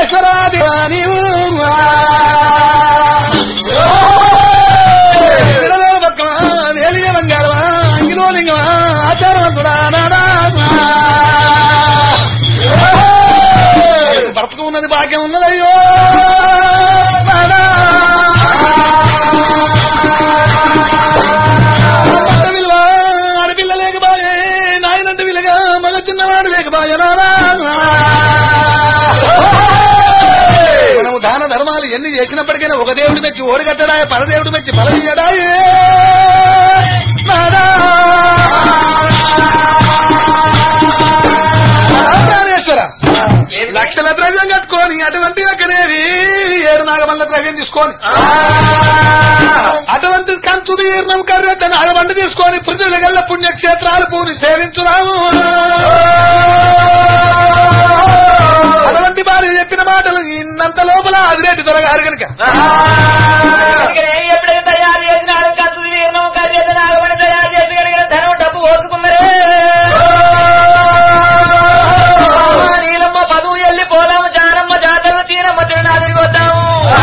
ప్రాణేశ్వరాది నీవు వేలియ బంగారమా అంగిలోలింగమా ఆచారవంతుడా నాడా బ్రతుకు ఉన్నది భాగ్యం ఉన్నదయ్యో నాడా. అమ్మంట విలువ ఆడపిల్ల లేకబాయే నాయనంట విలుగా మగ చిన్నవాడు లేకబాయ నాడా. మనము దాన ధర్మాలు ఎన్ని చేసినప్పటికైనా ఒక దేవుడు మెచ్చి ఓడిగట్టడాయ పరదేవుడు మెచ్చి బలయ్యడాయే నాడా. ప్రాణేశ్వర లక్షల ద్రవ్యం కట్టుకొని అటువంటి అక్కడేవి ఏడు నాగమల్ల ద్రవ్యం తీసుకొని అటువంటి కంచు తీర్ణం కర్రెత్త నాగబండి తీసుకొని పృథ్వీల గల్ల పుణ్యక్షేత్రాలు పూని సేవించుదాము అటువంటి భార్య చెప్పిన మాటలు ఇన్నంత లోపల అదిరెడ్డి దొరగారు కనుక అందుకనే ఎప్పుడైతే తయారు చేసినాడు ఖర్చు తీర్ణం కర్రెత నాగమని తయారు చేసి కనుక ధనం డబ్బు పోసుకున్నరే అమ్మా, నీలమ్మ పదువు ఎల్లి పోదాము జానమ్మ జాతరలు తీరమ్మ తిరునాదికి వద్దాము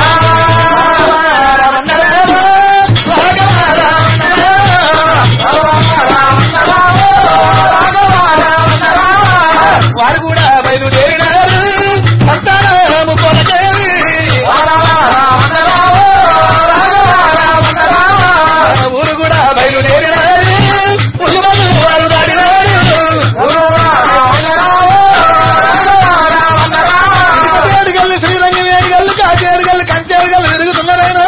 వారు కూడా బయలుదేరినారు సంతానము కొనకేవి ఊరు కూడా బయలుదేరినారు ఉల్లుమలు వారు దాడినారు ఏడుగల్లు శ్రీరంగం ఏడుగల్లు కాచేడుగల్లు కంచేడుగల్లు తిరుగుతున్నారైనా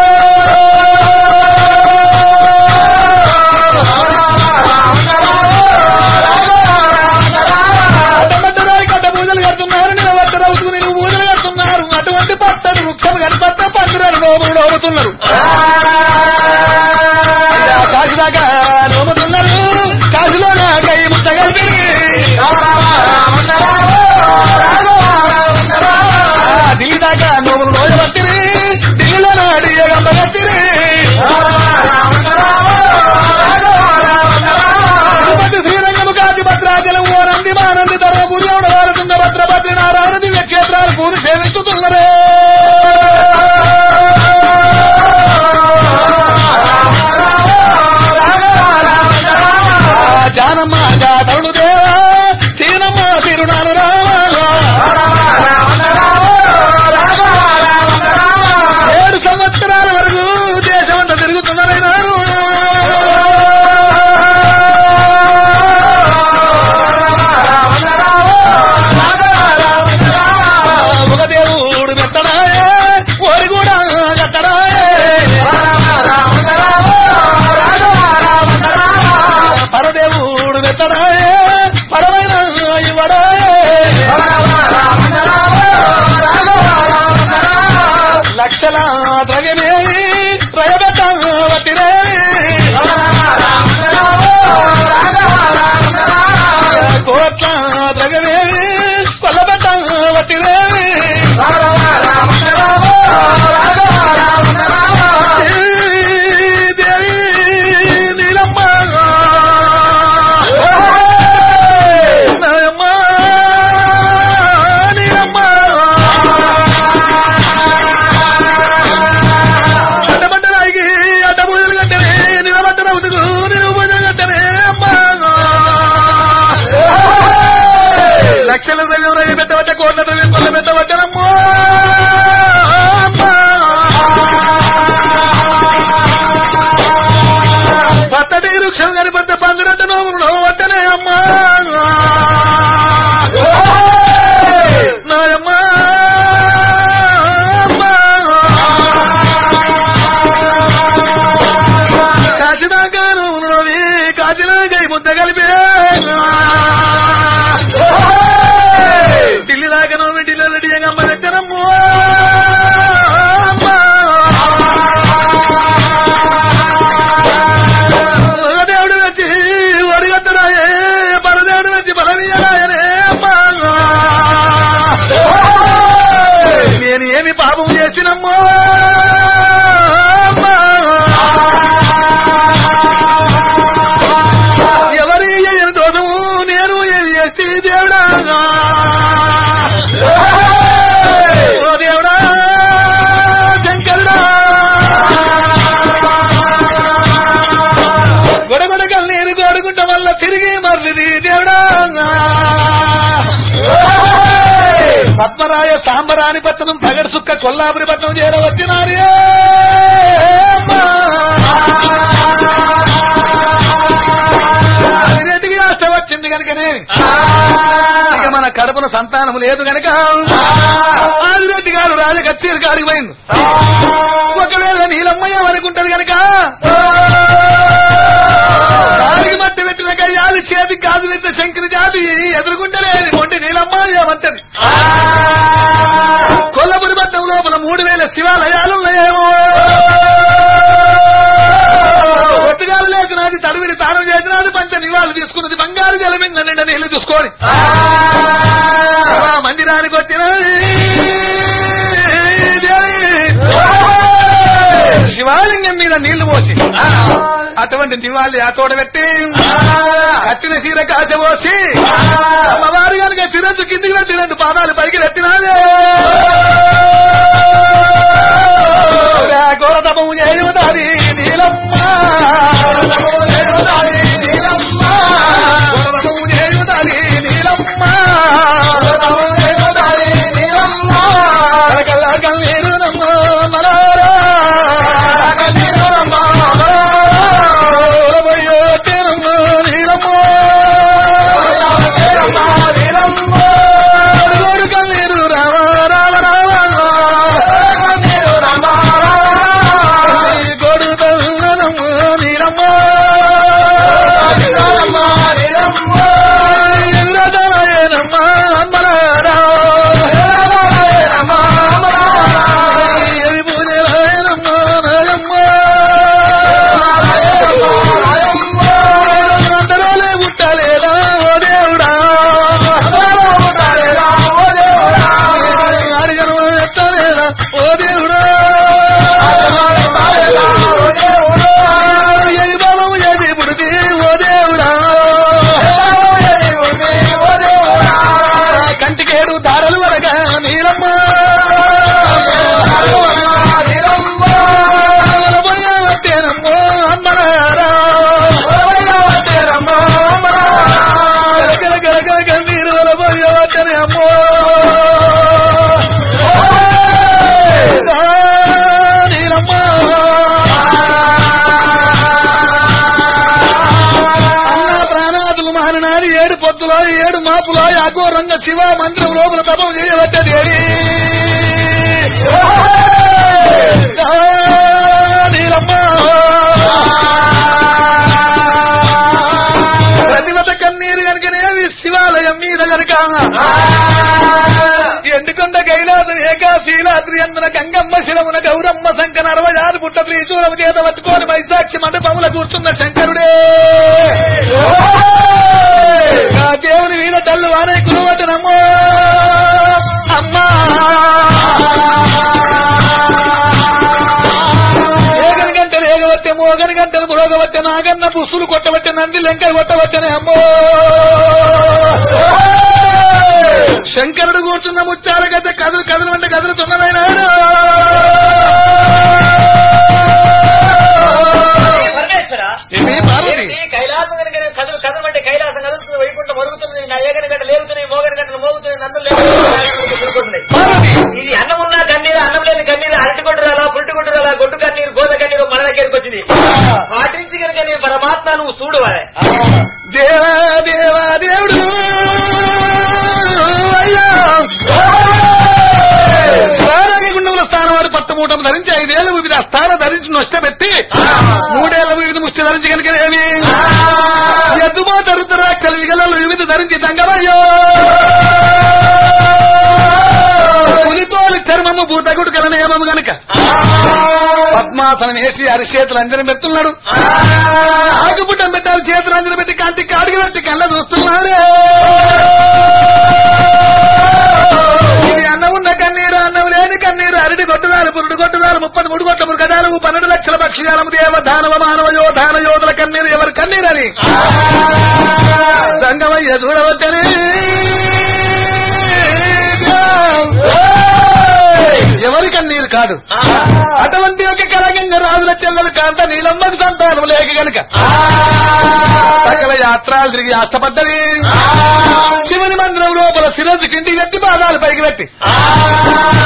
అడ్డమడ్డరాయి కట్ట పూజలు కడుతున్నారు నిలబట్ట రౌతుకు నేను పూజలు కడుతున్నారు అటువంటి పత్తడు వృక్షం కనపత్త పందిరాలు నోములు నోముతున్నారు కాశీ దాకా నోముతున్నారు కాశీలో నా కై ముట్ట కలిపి ఢిల్లీ దాకా నోములు రోజు పట్టిరి ఢిల్లీలో నా డియగంబ కట్టిరి తిరుపతి శ్రీరంగము కాచి భద్రాచలం ఓనంది మానంది ధర్మపురి వారు తుంగభద్ర భద్రి నారాయణ దివ్య క్షేత్రాలు పూరి సేవించుతున్నరే జానమ్మ జాతరుడు దేవా తీనమ్మ తిరునాలు ఏడు సంవత్సరాల వరకు దేశమంతా తిరుగుతున్నారైనా ఒక దేవుడు మెత్తడాయే ఓరి కూడా గట్టడాయే పరదేవుడు మెత్తడాయే పరమైన ఇవ్వడాయే లక్షల ద్రవ్యమేమి త్రయబెట్ట వట్టిరే కోట్ల ద్రవ్యమేమి కొల్లబెట్ట వట్టిరే దేవి నీలమ్మ నాయమ్మ నీలమ్మ అడ్డబడ్డ రాయికి అడ్డ పూజలు కట్టనే నిలబడ్డ రౌతుకు నిలువు పూజలు కట్టనే అమ్మా లక్షల ద్రవ్యం రవి పెట్టబట్ట కోట్ల ద్రవ్యం కొల్ల పెట్టబట్టనమ్మో పత్తటి వృక్షం కనిపెట్ట పందిరట్ట నోములు నోవట్టనే అమ్మా నాయమ్మా కాశీదాకా నోములు కాశీలాగా ముద్ద కలిపే ఢిల్లీ దాకా నోమి ఢిల్లీ రెడ్డి అమ్మ దగ్గరమ్మో దేవుడు వచ్చి ఒడిగట్టడాయే పరదేవుడు వచ్చి బలనీయడాయనే అమ్మా నేను ఏమి పాపం చేసినమ్మో అమ్మా. ఎవరి ఏమి దోషము నేను ఏమి చేస్తే దేవుడా రాణిపట్నం పగడు సుక్క కొల్లాపురి పట్నం చేరవచ్చినారే రెడ్డికి రాష్ట్ర వచ్చింది కనుకనే ఇక మన కడపన సంతానం లేదు గనక ఆదిరెడ్డి గారు రాజ కచ్చేరి కాడికి పోయింది ఒకవేళ నీలమ్మయ్య అనుకుంటది గనక కాలికి మట్టి పెట్టిన కయ్యాలి చేతి కాదు పెట్టిన శంకరి జాతి ఎదుర్కొంటలేని కొంటి నీలమ్మయ్య అంటది కొల్లపురి పట్నం లోపల మూడు వేల శివాలయాలున్నాయేమో ఒట్టుగాలు లేకున్నది తడివిడి తానం చేసినది పంచ నివాళులు తీసుకున్నది బంగారు జలమింద నిండా నీళ్లు చూసుకొని ఆ మందిరానికి వచ్చిన శివాలింగం మీద నీళ్లు పోసి అటువంటి దివాళి ఆ తోట పెట్టి కట్టిన చీర కాస పోసి అమ్మవారు కనుక తిరచు కిందికి పెట్టి రెండు పాదాలు పైకి పెట్టినాదే గోడ తపము చేయుతాది నీలమ్మ గోడ తపము చేయుతాది నీలమ్మ కలకల కన్నీరు నమ్మ మలారా ఓరబోయో తేరమ్మ నీలమ్మ గోడు కన్నీరు రామ రామ రామ గోడు తల్లనమ్మ నీలమ్మ ఎదురదలయనమ్మ అమ్మలారా ఎరి పూజలయనమ్మ నాయమ్మ అందరాలే పుట్టలేదా ఓ దేవుడా ఆడి జన్మ ఎత్తలేదా ఓ దేవుడా ఎది బలము ఎది పుడిది ఓ దేవుడా కంటికేడు దారలు వరగా నీలమ్మ పోయావట్టేనమ్మో అమ్మలారా గల గల గల కన్నీరు పోయావట్టని అమ్మో నీలమ్మ అన్న ప్రాణాదులు మాననాది ఏడు పొద్దులో ఏడు మాపులో అఘోరంగ శివ మందిరం లోపల తపం చేయబట్టది ఏడి నీలమ్మ ప్రతిమత కన్నీరు కనుకనేవి శివాలయం మీద కనుక ఎండుకొండ కైలాసం ఏకాశీలాద్రి అందున గంగమ్మ శిరమున గౌరమ్మ శంకర అరవై ఆరు పుట్ట త్రిశూలము చేత పట్టుకొని వైశాక్షి మండపముల కూర్చున్న శంకరుడే ఆ దేవుని మీద తల్లు వానే కురువటనమ్మో అమ్మా ఏగని గంటలు ఏగవచ్చే మోగని గంటలు మురోగవచ్చే నాగన్న పుస్సులు కొట్టవచ్చే నంది లెంకాయ కొట్టవచ్చనే అమ్మో శంకరుడు కూర్చున్న ముచ్చాల గత కదులు కదులు అంటే కదులుతున్నదైనా పరమేశ్వర ఇది పార్వతి ఏంటి కైలాసం కనుక నేను కదులు కదలు అంటే కైలాసం కదులుతుంది వైకుంఠం మరుగుతుంది నా ఏగని గంట లేగుతున్నాయి మోగని గంటలు మోగుతున్నాయి నందులు లేకుంటున్నాయి పార్వతి ఇది అన్నం ఉన్నా కన్నీరు అన్నం లేని కన్నీరు అరటి కొట్టు రాలా పురిటి కొట్టు రాలా గొడ్డు కన్నీరు గోద కన్నీరు మన దగ్గరికి వచ్చింది పాటించి కనుక నీ పరమాత్మ నువ్వు చూడు వాడే దేవా దేవా దేవుడు అయ్యా స్నానానికి గుండముల స్థానం వాడు పత్తమూటం ధరించి ఐదేళ్ల వివిధ స్థానం ధరించి నష్టపెట్టి మూడేళ్ల వివిధ ముష్టి ధరించి కనుకనేమి ఎద్దుమోత రుద్రాక్షలు విగలలు వివిధ ధరించి తంగమయ్యో పులితోలి చర్మము భూతగుడు కల నియమము గనక పద్మాసనం వేసి అరిచేతులు అంజనం పెడుతున్నాడు ఆకుపుట్టం పెట్టాలి చేతులు అంజనం పెట్టి కంటి కాడికి పెట్టి కళ్ళ చూస్తున్నాడు ఇది అన్నం ఉన్న కన్నీరు అన్నం లేని కన్నీరు అరటి కొట్టుదాలు పురుడు కొట్టుదాలు ముప్పది మూడు కోట్ల మురుగదాలు పన్నెండు లక్షల పక్షిజాలము దేవ దానవ మానవ యోధాన యోధుల కన్నీరు ఎవరి కన్నీరని సంగమయ్య చూడవచ్చని ఎవరి కన్నీరు కాదు అటువంటి ఒక కలగంగ రాజుల చెల్లెలు కాంత నీలమ్మకు సంతానం లేక గనుక సకల యాత్రాలు తిరిగి అష్టపడ్డది శివుని మందిరం లోపల శిరస్సు కిందికి పెట్టి పాదాలు పైకి పెట్టి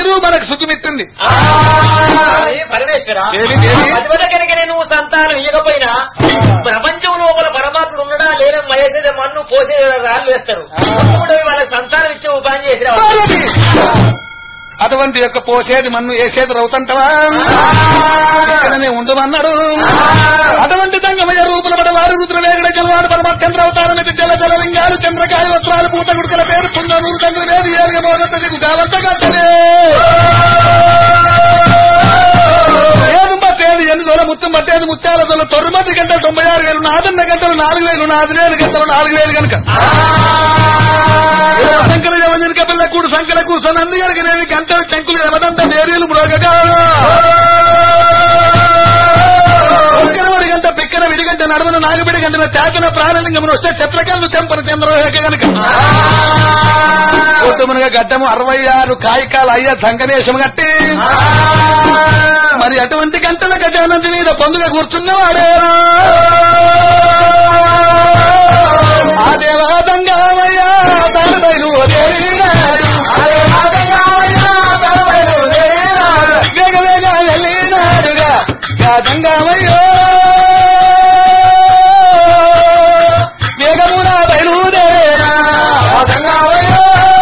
ఎదురు మనకు సుఖమిత్తుంది అరే పరమేశ్వర దేవి, దేవి. అదివద కనుక నువ్వు సంతానం ఇవ్వకపోయినా ప్రపంచం లోపల పరమాత్ముడు ఉండడా లేని మయేసేదే మన్ను పోసే రాళ్ళు వేస్తారు ఇప్పుడు వాళ్ళకి సంతానం ఇచ్చే ఉపాయం చేసి పార్వతి! అటువంటి యొక్క పోసేది మన్ను వేసేది రవుతంటవా ఇక్కడనే ఉండమన్నాడు అటువంటి తంగమయ్య రూపుల పడ వారు రుద్ర వేగడ జలవాడు పరమ చంద్ర అవతారం ఇది జల జల లింగాలు చంద్రకాయ వస్త్రాలు పూత గుడుకల పేరు పుంగనూరు తండ్రి వేది ఏలుగ మోగంత దిగు కావంత కట్టనే ఏదు పట్టేది ఎన్ని దొల ముత్తు పట్టేది ముత్యాల దొల తొమ్మిది గంటలు తొంభై ఆరు వేలు నాదన్న గంటలు నాలుగు వేలు నాలుగు వేలు గంటలు నాలుగు వేలు కనుక సంకల యవజనిక పిల్ల కూడు సంకల కూర్చొని అందుకనేవి గంటలు చెంకులు యమదంత డేరీలు మ్రోగగా ఒక్కరవడి గంట పిక్కన విడిగంట నడమన నాగబిడి గంటన చాకన ప్రాణలింగమును వస్తే చిత్రకాలను చెంపన చంద్రరేఖ గనక కొట్టుమునగా గడ్డము అరవై ఆరు కాయికాలు అయ్యా సంకనేశం కట్టి మరి అటువంటి గంటల గజానంది మీద పొందుగా కూర్చున్నవాడేనా ఆ దేవాదంగామయ్యా తనబైలు వదిలినాడు. వేగ వేగ వెళ్ళినాడుగా గాదంగామయ్యో వేగమున బయలుదేరా గాదంగామయ్యో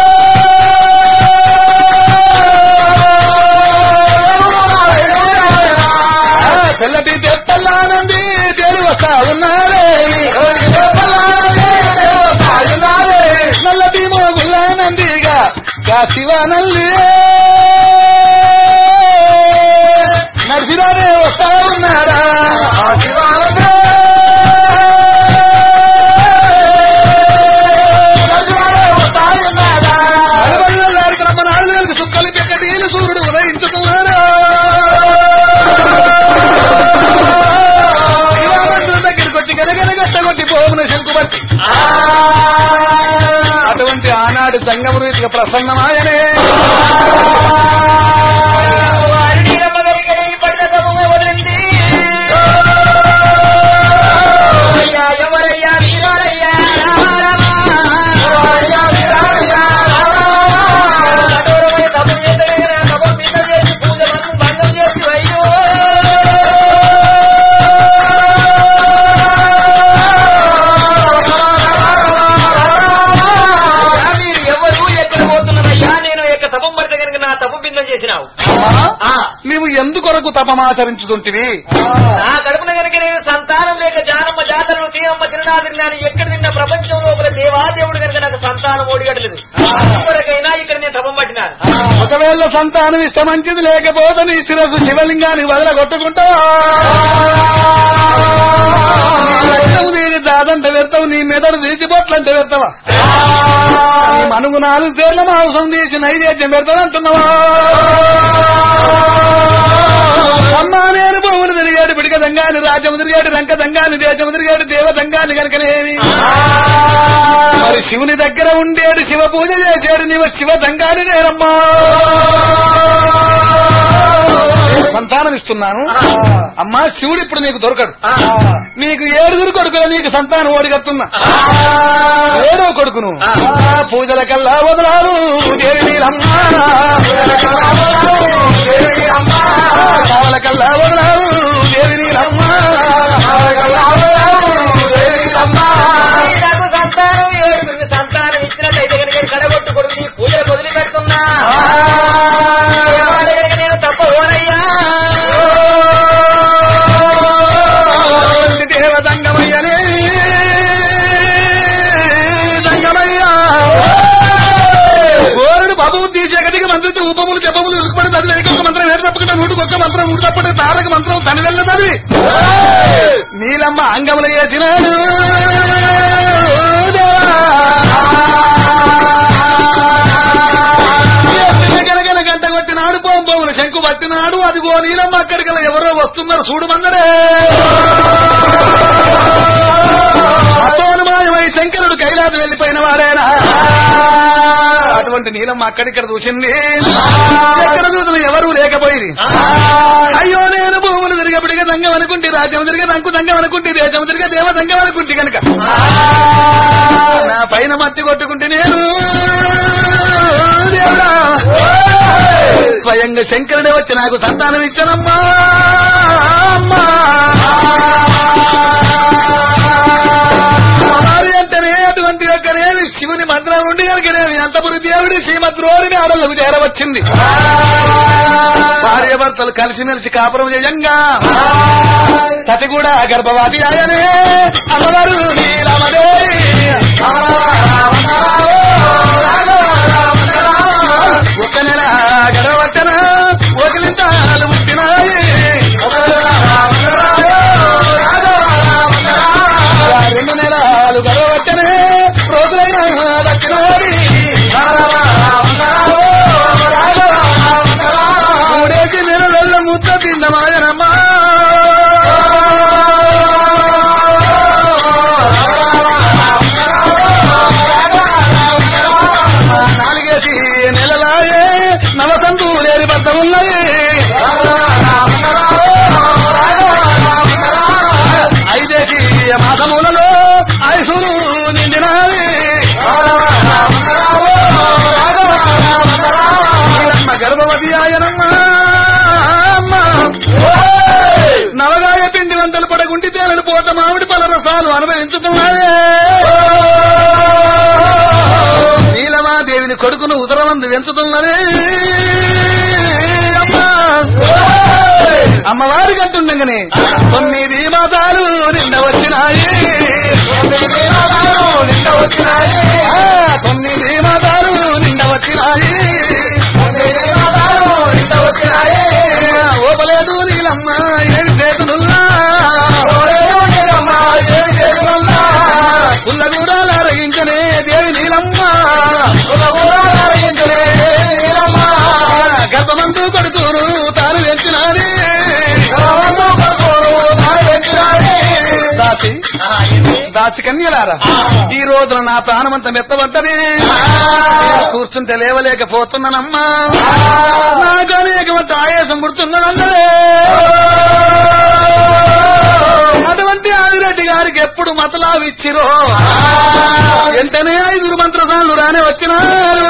తెల్లటి తెప్పల్లానంది తేలి వస్తా ఉన్నారేమి నల్లటి మోగుల్లానందిగా గా శివానంది నడిచిరానే వస్తా ఉన్నారా నలభై బ్రహ్మ నాలుగు వేలకు సుక్కలు పెక్కటీలు సూర్యుడు ఉదయించుతున్నారా శివానందుని దగ్గరికి వచ్చి గనగన గట్టగొట్టి పోగున శంకుబట్టి అటువంటి ఆనాడు జంగము రీతిగా ప్రసన్నమాయనే ఎవరయ్యా వీరారయ్యా కఠోరమైన తపం చేతనే తపం మీద చేసి పూజ మందు భంగం చేసి అయ్యో అయ్యా, మీరు ఎవరు ఎక్కడ పోతున్నారయ్యా నేను యొక్క తపం పడితే కనుక నా తప్పు బిందం చేసినావు ఆ, నీవు ఎందుకొరకు తపమాచరించుతుంటివి నా కడుపున కనుక నేను సంతానం లేక జానమ్మ జాతరలు తీనమ్మ తిరునాదిరి నేను ఎక్కడ నిన్న ప్రపంచం లోపల దేవాదేవుడు కనుక నాకు సంతానం ఓడిగట్టలేదు ఇప్పటికైనా ఇక్కడ నేను తపం పట్టినాను ఒకవేళ సంతానం ఇష్ట మంచిది లేకపోతే నీ శిరస్సు శివలింగానికి వదల కొట్టుకుంటావా రక్తము దీని దాదంట పెడతావు నీ మెదడు తీసి బొట్లంటే పెడతావా నీ మనుగు నాలుగు సేర్ల మాంసం తీసి నైవేద్యం పెడతావు అంటున్నావా అమ్మా నేను భూములు తిరిగాడు పిడిక దంగాని రాజ్యము తిరిగాడు రంక దంగాని దేశము తిరిగాడు దేవ దంగాని కనుకనేమి మరి శివుని దగ్గర ఉండేడు శివ పూజ చేశాడు నీవు శివ దంగాని నేనమ్మా నేను సంతానం ఇస్తున్నాను అమ్మా శివుడు ఇప్పుడు నీకు దొరకడు నీకు ఏడుగురు కొడుకులు నీకు సంతానం ఓడిగడుతున్నా ఏడో కొడుకును పూజల కల్లా వదలాలు దేవి నీరమ్మా కావల కల్లా వదలాలు దేవి నీరమ్మా నాకు సంతానం ఏడుగురికి సంతానం ఇచ్చినట్లయితే కనుక నేను కడగొట్టు కొడుకు నీ పూజలు వదిలి పెడుతున్నా దేవాలయ కనుక నేను తప్ప ఓనయ్యా దేవ దంగమయ్యనే దంగమయ్యా గోరుడు బాబు తీసే గదికి మంత్రించి ఉపములు జపములు ఇరుకుపడి చదివి ఒక మంత్రం ఏడు తప్పకుండా నూటికి ఒక్క మంత్రం నూటి తప్పటి తారక మంత్రం తని వెళ్ళ చదివి నీలమ్మ అంగములు చేసినాడు గనగన గంట కొట్టినాడు పోంబోములు శంకు పట్టినాడు అదిగో నీలమ్మ అక్కడికి ఎవరో వస్తున్నారు చూడమన్నడే అతోనుమాయమై శంకరుడు కైలాసం వెళ్ళిపోయిన వాడేనా అటువంటి నీలమ్మ అక్కడిక్కడ చూసింది ఎక్కడ చూసిన ఎవరూ లేకపోయింది అయ్యో నేను భూములు తిరిగబడిగా దంగం అనుకుంటే రాజ్యం తిరిగి రంకు దంగం అనుకుంటే దేశం తిరిగి దేవ దంగం అనుకుంటే కనుక నా పైన మత్తి కొట్టుకుంటే నేను దేవుడా స్వయంగా శంకరుడే వచ్చి నాకు సంతానం ఇచ్చానమ్మా అమ్మా అమ్మవారి అంటేనే అటువంటి యొక్కనేమి శివుని మంత్రం ఉండి కనుకనేమి అంతపురి దేవుడి శ్రీమద్రోడిని ఆడలకు చేరవచ్చింది భార్య భర్తలు కలిసిమెలిసి కాపురం చేయంగా సతి కూడా గర్భవతి ఆయనే అమ్మవారు నీలమదేవి ఒక నెల గడవట్టన ఒకలింతాలు పుట్టినాయి రెండు నెలలు గడవట్టనే రోజులైన దక్కినాయి మూడేసి నెలల ముద్ద తిన్నమాయనమ్మా నాలుగేసి నెలలాయే నవసంతు లేని బద్ద ఉన్నాయి ఐదేసి మాసములలో ఐసులు నిండినాయి ఈయనమ్మ గర్భవతి ఆయనమ్మా నవగాయ పిండి వంతలు పడగుంటి తేలను పోత మామిడి పల రసాలు అనుభవించుతున్నాయే నీలమాదేవిని కొడుకును ఉదరమందు పెంచుతున్నదే అమ్మా అమ్మవారికి అంటుండగానే తొమ్మిది మాతాలు నిన్న వచ్చినాయి ఆ, తొమ్మిది మాతాలు నిన్న వచ్చినాయి ఓపలేదు నీలమ్మ ఏమి చేతునుల్లా పుల్లగూడాలు అరగించనే దేవి నీలమ్మ గర్భమంతు కొడుకును తాను పెంచినాది దాసి దాసి కన్యలారా ఈ రోజున నా ప్రాణమంతా మెత్తబడ్డది నేను కూర్చుంటే లేవలేకపోతున్నానమ్మా నాకు అనేకమంత ఆయాసం పుడుతున్నదన్నదే అటువంటి ఆదిరెడ్డి గారికి ఎప్పుడు మతలావిచ్చిరో వెంటనే ఐదుగురు మంత్రసాలు రానే వచ్చినారు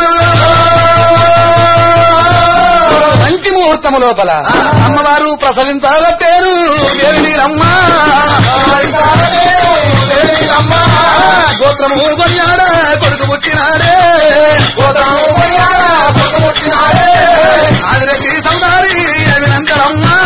మంచి ముహూర్తము లోపల అమ్మవారు ప్రసవించాలట్టేరు దేవినీరమ్మా గోత్రము కొనియాడ కొడుకు పుట్టినాడే ఆదిరెడ్డి సౌదారి అభినందనమ్మా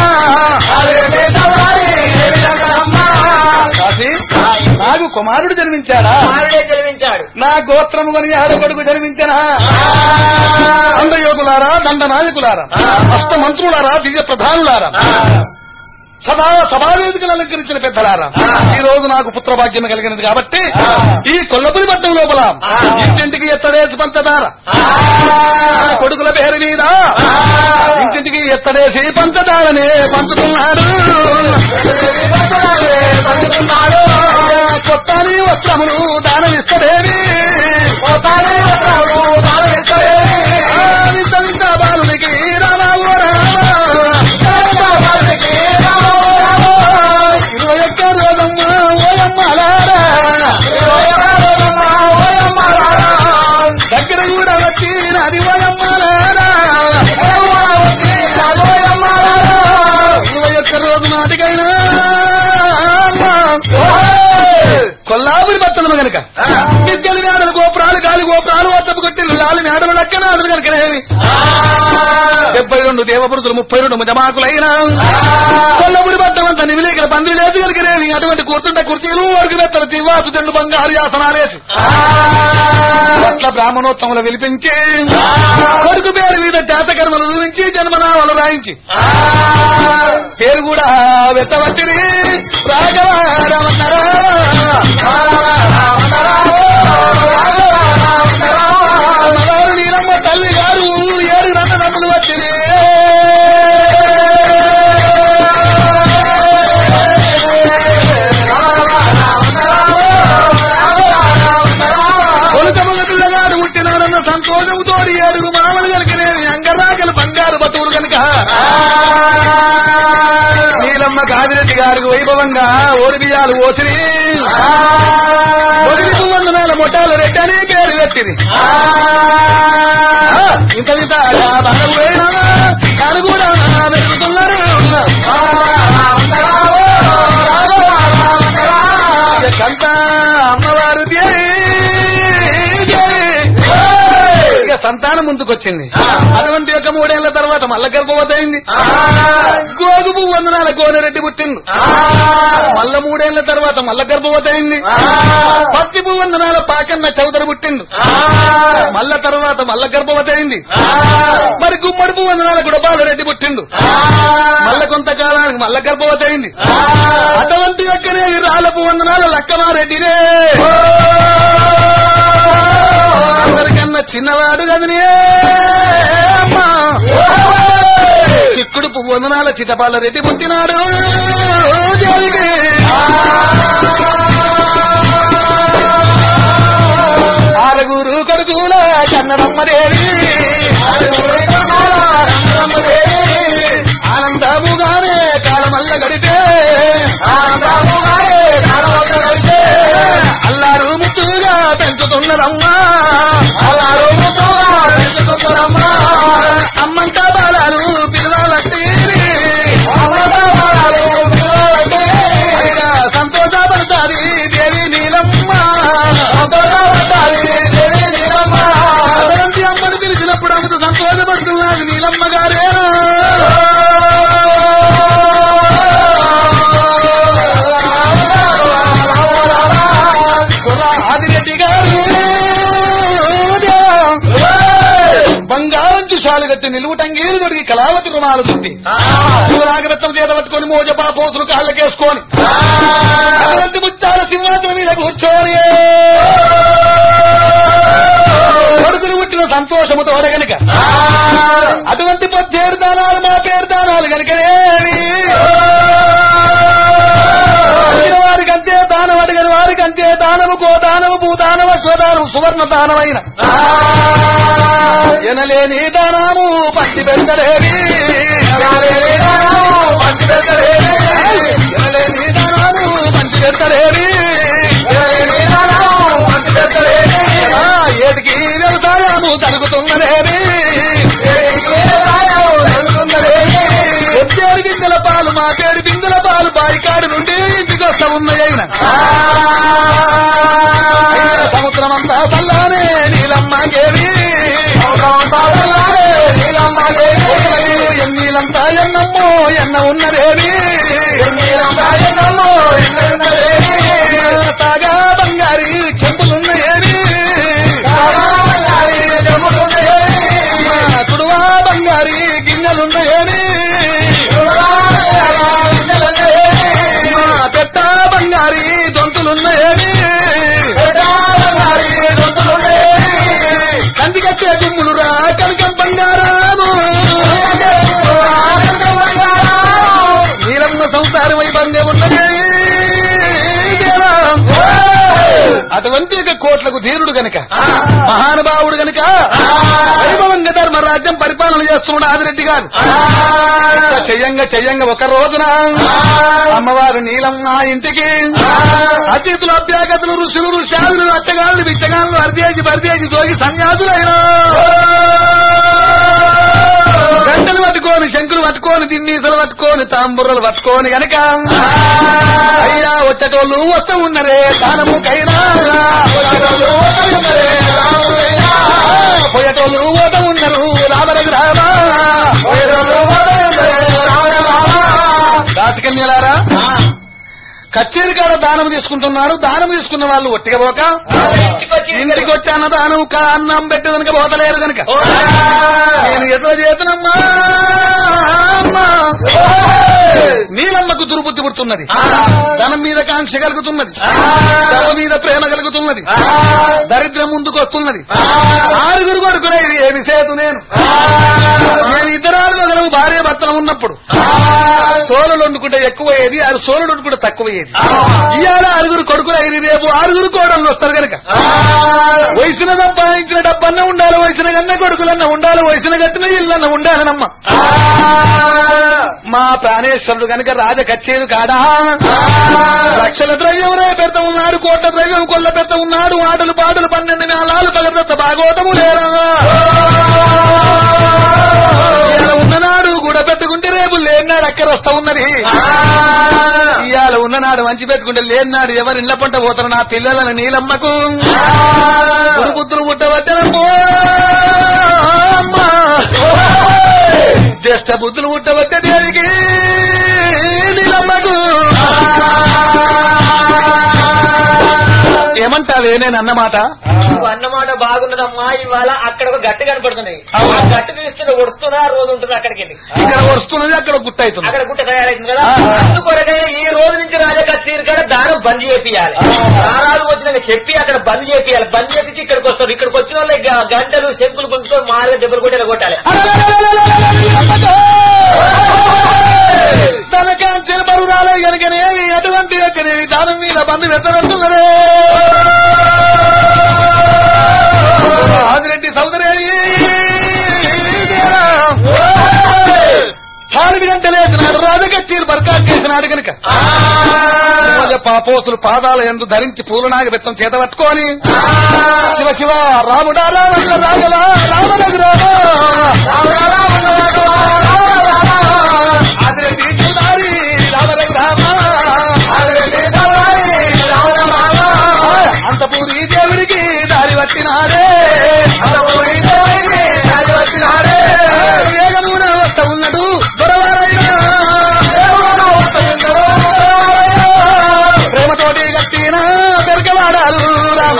కాశీ, నాకు కుమారుడు జన్మించాడా కుమారుడే జన్మించాడు నా గోత్రము కొని ఆడ కొడుకు జన్మించనా దండయోగులారా దండ నాయకులారా అష్ట మంత్రులారా దివ్య ప్రధానులారా సదా సభావేదికలు అలంకరించిన పెద్దలారా ఈ రోజు నాకు పుత్ర భాగ్యం కలిగినది కాబట్టి ఈ కొల్లపురి పట్టణం లోపల ఇంటింటికి ఎత్తడేసి పంచదార నా కొడుకుల పేరు మీద ఇంటింటికి ఎత్తడేసి పంచదారనే పంచుతున్నాడు కొత్తని వస్త్రములు దానమిస్తదేవి ఆ, వింత వింత బాలునికి రామావో రామ ఇరవై ఒక్క రోజమ్మ ఓయమ్మలారా దగ్గర కూడా వచ్చి నది ఓయమ్మలారా ఇరవై ఒక్క రోజు నాటికైనా కొల్లాపురి బట్టలు గనక మిద్దెలు మేడలు గోపురాలు గాలి గోపురాలు వద్దపు కొట్టిల్లు లాలి మేడలు లక్కనాడులు కనుకనేవి డెబ్బై రెండు దేవపురుతులు ముప్పై రెండు జమాకులైనా కొల్లపురి పట్టం అంతా నివిలేకల పందిరి లేదు కలిగినేవి అటువంటి కూర్చుంటే కుర్చీలు వరకు మెత్తలు తివ్వాసు తెండు బంగారు యాసనాలేసి అట్ల బ్రాహ్మణోత్తములు విలిపించి కొడుకు పేరు మీద జాతకర్మలు చూపించి జన్మనామాలు రాయించి పేరు కూడా వెత్తవట్టిరి రాఘవ రమణరా అమ్మవారు నీలమ్మ తల్లి గారు ఏడు నన్న నమ్ములు వచ్చిరి కొలుకమ్మ పిల్లగాడు పుట్టినారన్న సంతోషముతో ఏడుగురు మామలు కలిగినేవి అంగరాకలు బంగారు బతువులు కనుక నీలమ్మ కాదిరెడ్డి గారికి వైభవంగా ఓడి బియ్యాలు ఓసిరి ఒడికి వందనాల మొట్టాల రెడ్డి అని పేరు పెట్టింది ఇంత ఇంత బాగా పోయినా ముందుకొచ్చింది అటువంటి యొక్క మూడేళ్ల తర్వాత మల్ల గర్భవతి అయింది గోగుపు వందనాల గోనెరెడ్డి పుట్టిండు మల్ల మూడేళ్ల తర్వాత మల్ల గర్భవతి అయింది పత్తి వందనాల పాకన్న చౌదరి పుట్టిండు మల్ల తర్వాత మల్ల గర్భవతి అయింది మరి గుమ్మడి వందనాల గుడబాలరెడ్డి పుట్టిండు మల్ల కొంతకాలానికి మల్ల గర్భవతి అయింది అటువంటి యొక్కనే రాలపు వందనాల లక్కమారెడ్డినే అందరికన్నా చిన్నవాడు కదనే అమ్మా. చిక్కుడు పువ్వు వందనాల చిటపాల రెడ్డి పుట్టినాడు జోలికి. ఆరుగురు కొడుకుల కన్నడమ్మదేవి ఆనందముగానే కాలమల్ల గడిపే అల్లారు ముద్దుగా పెంచుతున్నదమ్మా అల్లారు ముద్దుగా పెంచుతున్నదమ్మా అమ్మంట బాలాలు పిల్లలట్టి సంతోషపడతాది దేవి నీలమ్మ సంతోషపడతాది దేవి నీలమ్మ అటువంటి అమ్మని పిలిచినప్పుడు అమ్మతో సంతోషపడుతున్నది నీలమ్మ గారేనా ఆదిరెడ్డి గారు బంగారం చుషాలు కట్టి నిలువుటంగీలు దొరికి కళావతి రుణాలు చుట్టి నాగరత్నం చేత పట్టుకొని మోజపా పోసులు కాళ్ళకేసుకొని అటువంటి ముచ్చాల సింహాసనం మీద కూర్చొని కొడుకులు పుట్టిన సంతోషము తోడ గనుక అటువంటి పచ్చేరు దానాలు మా పేరు దానాలు గనుకనేవి అడిగిన వారికి అంతే దానం అడిగిన వారికి అంతే దానము గోదానము భూదానము స్వదానము సువర్ణ దానమైన ఎనలేని దానము పచ్చి పెద్దలేవి ఎనలేని దానము పచ్చి పెద్దలేవి ఎనలేని దానము పచ్చి పెద్దలేవి ఎనలేని దానము పచ్చి పెద్దలేవి ఆ, ఏటికి వ్యవసాయము జరుగుతున్నదేవి ఏటికి వ్యవసాయము జరుగుతున్నదేవి వచ్చేరు గింజల పాలు మా పేరు బిందెల పాలు బాయికాడు నుండి ఇంటికి వస్తా ఉన్నాయన సముద్రం అంతా చల్లానే నీలమ్మ గేవి ఎన్నీలంతా ఎన్నమ్మో ఎన్న ఉన్నదేవి తాగా బంగారి చెంపులున్నాయేవి కుడువా బంగారి గిన్నెలున్నాయేవి మా పెట్ట బంగారి దొంతులున్నాయేవి కందికచ్చే గుమ్ములు రా కనకం బంగారాము నీలమ్మ సంసారం అయి బంగే ఉన్నది అటువంటి యొక్క కోట్లకు ధీరుడు గనక మహానుభావుడు గనక వైభవంగా ధర్మరాజ్యం పరిపాలన చేస్తున్నాడు ఆదిరెడ్డి గారు ఇట్లా చెయ్యంగా చెయ్యంగా ఒక రోజున అమ్మవారు నీలమ్మ ఇంటికి అతిథులు అభ్యాగతులు ఋషులు ఋషాదులు అచ్చగాళ్ళు బిచ్చగాళ్ళు అర్దేసి పర్దేసి జోగి సన్యాసులైన గంటలు పట్టుకొని శంకులు పట్టుకొని దిన్నీసలు పట్టుకొని తాంబుర్రలు పట్టుకొని గనక అయ్యా వచ్చేటోళ్ళు వస్తూ ఉన్నరే దానముకైనా పోయేటోళ్ళు పోత ఉన్నారు రామరఘు రామా దాసకన్యలారా కచ్చేరి కాడ దానం తీసుకుంటున్నారు దానం తీసుకున్న వాళ్ళు ఒట్టిగా పోక ఇంటికి వచ్చి అన్నదానం కా అన్నం పెట్టదనక పోతలేరు గనక నేను ఎట్లా చేతనమ్మా అమ్మా. నీలమ్మకు దుర్బుద్ధి పుడుతున్నది ధనం మీద కాంక్ష కలుగుతున్నది తల మీద ప్రేమ కలుగుతున్నది దరిద్రం ముందుకు వస్తున్నది ఆరుగురు కొడుకులే ఇది ఏమి సేతు నేను నేను ఇద్దరాలు మొదలవు భార్య భర్తలు ఉన్నప్పుడు సోలలు వండుకుంటే ఎక్కువ అయ్యేది ఆరు సోలలు వండుకుంటే తక్కువ అయ్యేది ఇవాళ ఆరుగురు కొడుకులు అయ్యి రేపు ఆరుగురు కోడళ్ళు వస్తారు కనుక వయసున సంపాదించిన డబ్బన్న ఉండాలి వయసున కన్న కొడుకులన్న ఉండాలి వయసున కట్టిన ఇల్లన్న ఉండాలనమ్మ మా ప్రాణేశ్వరుడు గనక రాజ కచ్చేరు కాడా లక్షల ద్రవ్యం రే పెడతా ఉన్నాడు కోట్ల ద్రవ్యం కొల్ల పెడతా ఉన్నాడు ఆటలు పాటలు పన్నెండు మేళాలు పగడత భాగవతము లేరా ఇవాళ ఉన్ననాడు కూడా పెట్టుకుంటే రేపు లేనాడు అక్కర వస్తా ఉన్నది ఇవాళ ఉన్ననాడు మంచి పెట్టుకుంటే లేనాడు ఎవరి ఇళ్ల పంట పోతారు నా పిల్లలను నీలమ్మకు గురుపుత్రులు పుట్టవద్దనమ్మో శ్రేష్ఠ బుద్ధులు పుట్టబట్టే దేవికి నీలమ్మకు ఏమంటావే నేను అన్నమాట నువ్వు అన్నమాట బాగున్నదమ్మా ఇవాళ అక్కడ ఒక గట్టి కనపడుతుంది అవును. ఆ గట్టి తీస్తున్న వస్తున్నా రోజు ఉంటుంది అక్కడికి వెళ్ళి ఇక్కడ వస్తున్నది అక్కడ గుట్ట అవుతుంది అక్కడ గుట్ట తయారైంది కదా ఆ. అందుకొరకైనా ఈ రోజు నుంచి రాజా కచేరి కాడ దానం బంద్ చేపియాలి దానాలు వచ్చినాక చెప్పి అక్కడ బంద్ చేపియాలి బంద్ చేపించి ఇక్కడికి వస్తారు ఇక్కడికి వచ్చిన వాళ్ళకి గ- గంటలు శంకులు గుంజుకొని మారుగా దెబ్బలు కొట్టేలా కొట్టాలి తనకాంచెల బరురాలే కనుకనేవి అటువంటి యొక్కనేవి దానం మీద బంధు వెత్తనంటున్నదే ఆదిరెడ్డి సౌదరేవి హాలిమి గంటలేసినాడు రాజకచ్చీలు బర్కాట్ చేసినాడు కనుక సమాజ పాపోసులు పాదాల ఎందు ధరించి పూలనాగ బెత్తం చేత పట్టుకొని శివ శివ రాముడా రామన్న రాగల రామనగరామ ఆదిరెడ్డి చౌదారి రామరఘురామ అంతపూరి దేవుడికి దారి పట్టినాడే వేగమున వస్త ఉన్నాడు దొరవారైనా ప్రేమతోటి కట్టిన పెరకవాడాలు రామ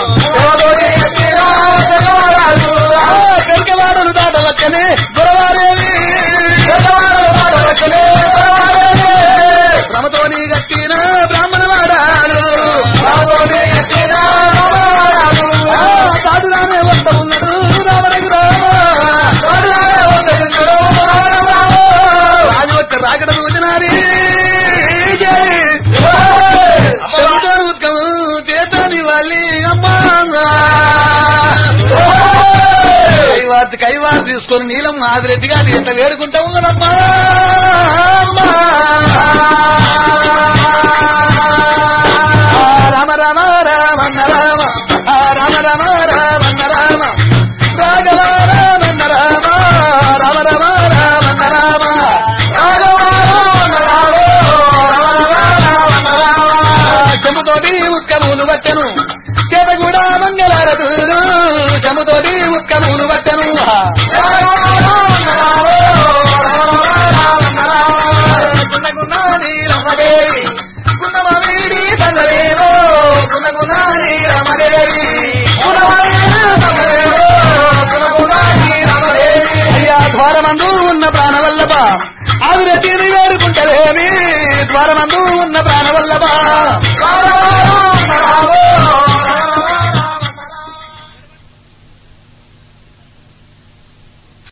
పెరకవాడలు దాటవచ్చనే దొరవారేవి భ్రమతోని కట్టిన బ్రాహ్మణ వాడాలు సాధురామే వస్త ఉన్నాడు రామరఘు రాజు వచ్చే రాకడ రోజునారి శంకరు ఉత్కము చేతని వాళ్ళి అమ్మా కైవార్తి కైవారు తీసుకొని నీలం ఆదిరెడ్డి గారు ఎంత వేడుకుంటా ఉన్నదమ్మా అమ్మా